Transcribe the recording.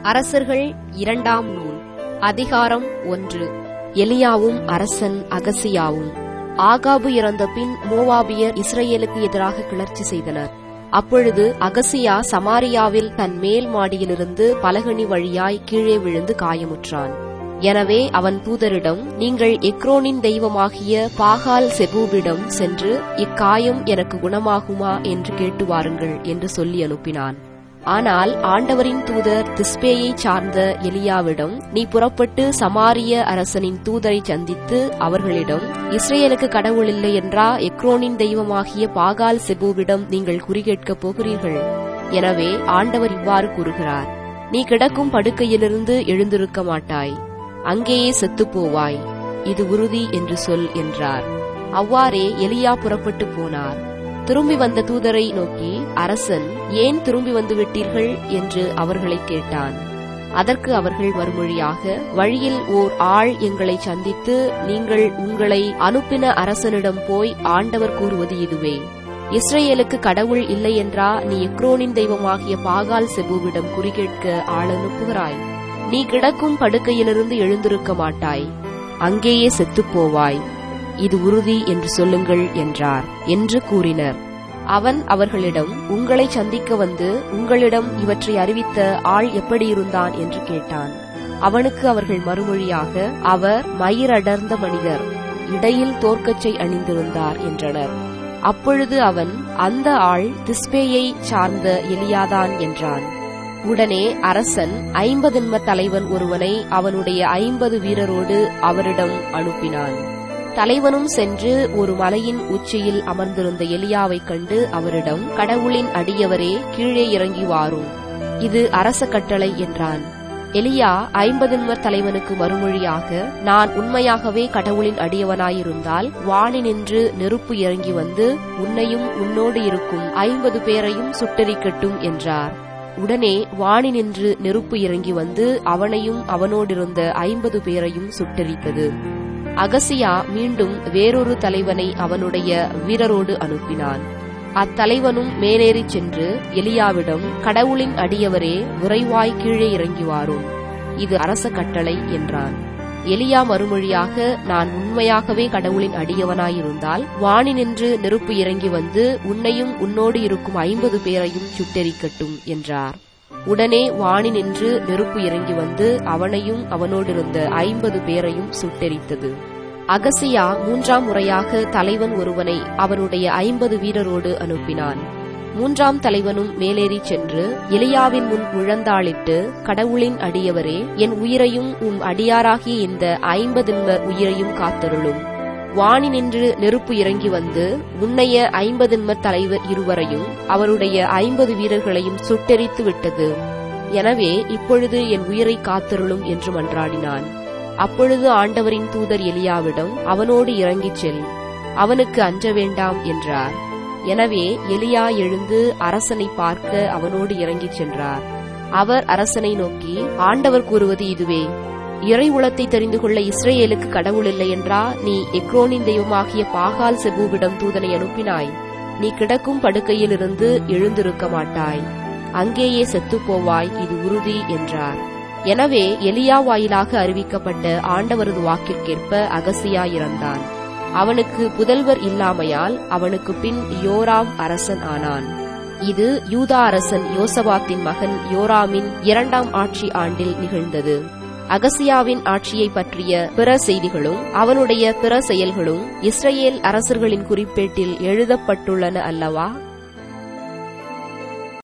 அரசர்கள் இரண்டாம் நூல் அதிகாரம் ஒன்று எலியாவும் அரசன் அகசியாவும் ஆகாபு இறந்த பின் மோவாபியர் இஸ்ரேலுக்கு எதிராக கிளர்ச்சி செய்தனர் அப்பொழுது அகசியா சமாரியாவில் தன் மேல் மாடியிலிருந்து பலகனி வழியாய் கீழே விழுந்து காயமுற்றான் எனவே அவன் தூதரிடம் நீங்கள் எக்ரோனின் தெய்வமாகிய பாகால் செபூபிடம் சென்று இக்காயம் எனக்கு குணமாகுமா என்று கேட்டு வாருங்கள் என்று சொல்லி அனுப்பினான் ஆனால் ஆண்டவரின் தூதர் திஸ்பேயை சார்ந்த எலியாவிடம் நீ புறப்பட்டு சமாரிய அரசனின் தூதரை சந்தித்து அவர்களிடம் இஸ்ரேலுக்கு கடவுள் இல்லை என்றா எக்ரோனின் தெய்வமாகிய பாகால் செபூவிடம் நீங்கள் குறிகேட்கப் போகிறீர்கள் எனவே ஆண்டவர் இவ்வாறு கூறுகிறார் நீ கிடக்கும் படுக்கையிலிருந்து எழுந்திருக்க மாட்டாய் அங்கேயே செத்துப் போவாய் இது உறுதி என்று சொல் என்றார் அவ்வாறே எலியா புறப்பட்டு போனார் திரும்பி வந்த தூதரை நோக்கி அரசன் ஏன் திரும்பி வந்து விட்டீர்கள் என்று அவர்களை கேட்டான் அதற்கு அவர்கள் மறுமொழியாக வழியில் ஓர் ஆள் எங்களை சந்தித்து நீங்கள் உங்களை அனுப்பின அரசனிடம் போய் ஆண்டவர் கூறுவது இதுவே இஸ்ரேலுக்கு கடவுள் இல்லை என்றா நீ எக்ரோனின் தெய்வமாகிய பாகால் செபுவிடம் குறிகேட்க ஆள் அனுப்புகிறாய் நீ கிடக்கும் படுக்கையிலிருந்து எழுந்திருக்க மாட்டாய் அங்கேயே செத்துப் போவாய் இது உறுதி என்று சொல்லுங்கள் என்றார் என்று கூறினர் அவன் அவர்களிடம் உங்களை சந்திக்க வந்து உங்களிடம் இவற்றை அறிவித்த ஆள் எப்படி இருந்தான் என்று கேட்டான் அவனுக்கு அவர்கள் மறுமொழியாக அவர் மயிரடர்ந்த மனிதர் இடையில் தோற்கச்சை அணிந்திருந்தார் என்றனர் அப்பொழுது அவன் அந்த ஆள் திஸ்பேயை சார்ந்த எலியாதான் என்றான் உடனே அரசன் ஐம்பதென்ம தலைவன் ஒருவனை அவனுடைய ஐம்பது வீரரோடு அவரிடம் அனுப்பினான் தலைவனும் சென்று ஒரு மலையின் உச்சியில் அமர்ந்திருந்த எலியாவைக் கண்டு அவரிடம் கடவுளின் அடியவரே கீழே இறங்கி வாரும் இது அரச கட்டளை என்றான் எலியா ஐம்பதின்மர் தலைவனுக்கு மறுமொழியாக நான் உண்மையாகவே கடவுளின் அடியவனாயிருந்தால் வாணி நின்று நெருப்பு இறங்கி வந்து உன்னையும் உன்னோடு இருக்கும் ஐம்பது பேரையும் சுட்டெரிக்கட்டும் என்றார் உடனே வாணி நின்று நெருப்பு இறங்கி வந்து அவனையும் அவனோடிருந்த ஐம்பது பேரையும் சுட்டெரித்தது அகசியா மீண்டும் வேறொரு தலைவனை அவனுடைய வீரரோடு அனுப்பினான் அத்தலைவனும் மேலேறிச் சென்று எலியாவிடம் கடவுளின் அடியவரே விரைவாய் கீழே இறங்கி வாரும் இது அரச கட்டளை என்றான் எலியா மறுமொழியாக நான் உண்மையாகவே கடவுளின் அடியவனாயிருந்தால் வாணி நின்று நெருப்பு இறங்கி வந்து உன்னையும் உன்னோடு இருக்கும் ஐம்பது பேரையும் சுட்டெரிக்கட்டும் என்றார் உடனே வாணி நின்று நெருப்பு இறங்கி வந்து அவனையும் அவனோடிருந்த ஐம்பது பேரையும் சுட்டெரித்தது அகசியா மூன்றாம் முறையாக தலைவன் ஒருவனை அவனுடைய ஐம்பது வீரரோடு அனுப்பினான் மூன்றாம் தலைவனும் மேலேறி சென்று எலியாவின் முன் முழந்தாளிட்டு கடவுளின் அடியவரே என் உயிரையும் உம் அடியாராகிய இந்த ஐம்பதின்மர் உயிரையும் காத்தருளும் வாணி நின்று நெருப்பு இறங்கி வந்து உன்னைய ஐம்பதின்மர் தலைவர் இருவரையும் அவருடைய ஐம்பது வீரர்களையும் சுட்டெரித்து விட்டது எனவே இப்பொழுது என் உயிரை காத்தருளும் என்று மன்றாடினான் அப்பொழுது ஆண்டவரின் தூதர் எலியாவிடம் அவனோடு இறங்கிச் செல் அவனுக்கு அஞ்ச வேண்டாம் என்றார் எனவே எலியா எழுந்து அரசனை பார்க்க அவனோடு இறங்கிச் சென்றார் அவர் அரசனை நோக்கி ஆண்டவர் கூறுவது இதுவே இறை உளத்தை தெரிந்து கொள்ள இஸ்ரேலுக்கு கடவுள் இல்லை என்றா நீ எக்ரோனின் தெய்வமாகிய பாகால் செபூவிடம் தூதனை அனுப்பினாய் நீ கிடக்கும் படுக்கையிலிருந்து எழுந்திருக்க மாட்டாய் அங்கேயே செத்துப் போவாய் இது உறுதி என்றார் எனவே எலியா வாயிலாக அறிவிக்கப்பட்ட ஆண்டவரது வாக்கிற்கேற்ப அகசியா இறந்தான் அவனுக்கு புதல்வர் இல்லாமையால் அவனுக்கு பின் யோராம் அரசன் ஆனான் இது யூதா அரசன் யோசபாத்தின் மகன் யோராமின் இரண்டாம் ஆட்சி ஆண்டில் நிகழ்ந்தது அகசியாவின் ஆட்சியை பற்றிய பிற செய்திகளும் அவனுடைய பிற செயல்களும் இஸ்ரேல் அரசர்களின் குறிப்பேட்டில் எழுதப்பட்டுள்ளன அல்லவா